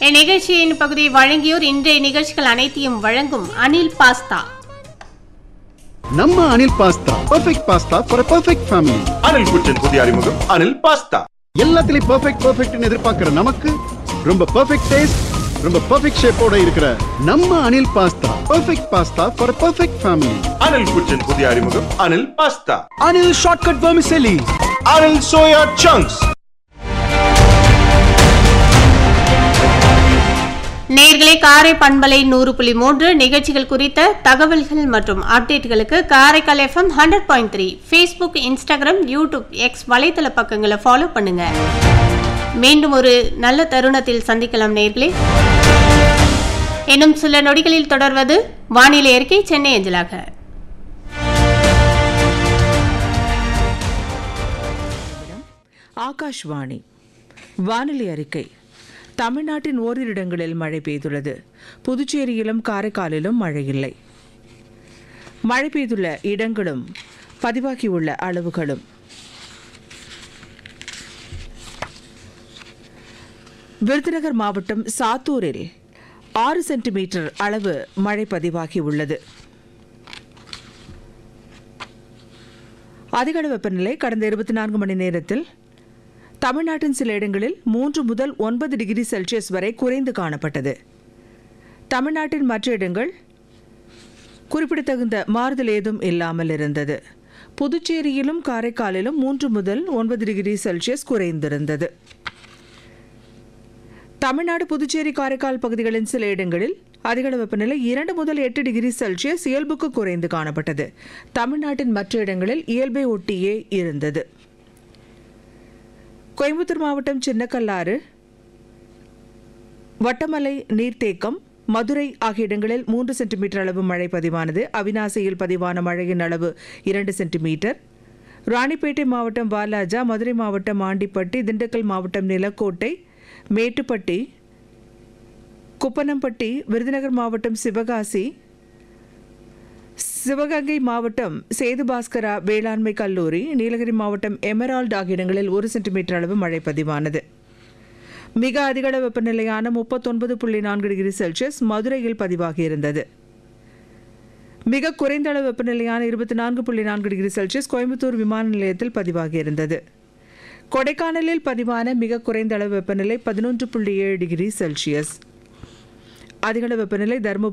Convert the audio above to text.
இந்நிகழ்ச்சியின் பகுதியை வழங்கியோர் இன்றைய நிகழ்ச்சிகள் அனைத்தையும் வழங்கும் அனில் பாஸ்தா நம்ம Anil pasta perfect pasta for perfect family Anil kitchen புதிய அறிமுகம் அனில் பாஸ்தா எல்லாத்துலயும் பர்ஃபெக்ட் பர்ஃபெக்ட்னு எதிர்பார்க்கிற நமக்கு ரொம்ப பர்ஃபெக்ட் டேஸ்ட் ரொம்ப பர்ஃபெக்ட் ஷேப்போட இருக்கிற நம்ம Anil pasta perfect pasta for perfect family Anil kitchen புதிய அறிமுகம் Anil pasta Anil shortcut vermicelli Anil soya chunks நேர்களே காரை பண்பலை நூறு புள்ளி மூன்று நிகழ்ச்சிகள் குறித்த தகவல்கள் மற்றும் அப்டேட்டுகளுக்கு Karaikal FM hundred point three Facebook Instagram YouTube X வலைத்தள பக்கங்களை ஃபாலோ பண்ணுங்க மீண்டும் ஒரு நல்ல தருணத்தில் சந்திக்கலாம் நேர்களே இன்னும் சில நொடிகளில் தொடர்வது வானிலை அறிக்கை சென்னை அஞ்சலாக ஆகாஷ்வாணி வானிலை அறிக்கை தமிழ்நாட்டின் ஓரிரு இடங்களில் மழை பெய்துள்ளது புதுச்சேரியிலும் காரைக்காலிலும் மழை இல்லை மழை பெய்துள்ள இடங்களும் பதிவாகியுள்ள அளவுகளும் விருதுநகர் மாவட்டம் சாத்தூரில் ஆறு சென்டிமீட்டர் அளவு மழை பதிவாகி உள்ளது அதிகளவு வெப்பநிலை கடந்த இருபத்தி நான்கு மணி நேரத்தில் தமிழ்நாட்டின் சில இடங்களில் மூன்று முதல் ஒன்பது டிகிரி செல்சியஸ் வரை குறைந்து காணப்பட்டது தமிழ்நாட்டின் மற்ற இடங்கள் குறிப்பிடத்தகுந்த மாறுதல் ஏதும் இல்லாமல் இருந்தது புதுச்சேரியிலும் காரைக்காலிலும் மூன்று முதல் ஒன்பது டிகிரி செல்சியஸ் குறைந்திருந்தது தமிழ்நாடு புதுச்சேரி காரைக்கால் பகுதிகளின் சில இடங்களில் அதிகளவு வெப்பநிலை இரண்டு முதல் எட்டு டிகிரி செல்சியஸ் இயல்புக்கு குறைந்து காணப்பட்டது தமிழ்நாட்டின் மற்ற இடங்களில் இயல்பை ஒட்டியே இருந்தது கோயம்புத்தூர் மாவட்டம் சின்னக்கல்லாறு வட்டமலை நீர்த்தேக்கம் மதுரை ஆகிய இடங்களில் மூன்று சென்டிமீட்டர் அளவு மழை பதிவானது அவினாசியில் பதிவான மழையின் அளவு இரண்டு சென்டிமீட்டர் ராணிப்பேட்டை மாவட்டம் வாலாஜா மதுரை மாவட்டம் ஆண்டிப்பட்டி திண்டுக்கல் மாவட்டம் நிலக்கோட்டை மேட்டுப்பட்டி குப்பனம்பட்டி விருதுநகர் மாவட்டம் சிவகாசி சிவகங்கை மாவட்டம் சேதுபாஸ்கரா வேளாண்மை கல்லூரி நீலகிரி மாவட்டம் எமரால்டு ஆகிய இடங்களில் ஒரு சென்டிமீட்டர் அளவு மழை பதிவானது மிக அதிகள வெப்பநிலையான முப்பத்தொன்பது புள்ளி நான்கு டிகிரி செல்சியஸ் மதுரையில் பதிவாகியிருந்தது மிக குறைந்த அளவு வெப்பநிலையான இருபத்தி நான்கு புள்ளி நான்கு டிகிரி செல்சியஸ் கோயம்புத்தூர் விமான நிலையத்தில் பதிவாகியிருந்தது கொடைக்கானலில் பதிவான மிக குறைந்த அளவு வெப்பநிலை பதினொன்று புள்ளி ஏழு டிகிரி செல்சியஸ் அதிகளவு வெப்பநிலை தருமபுரி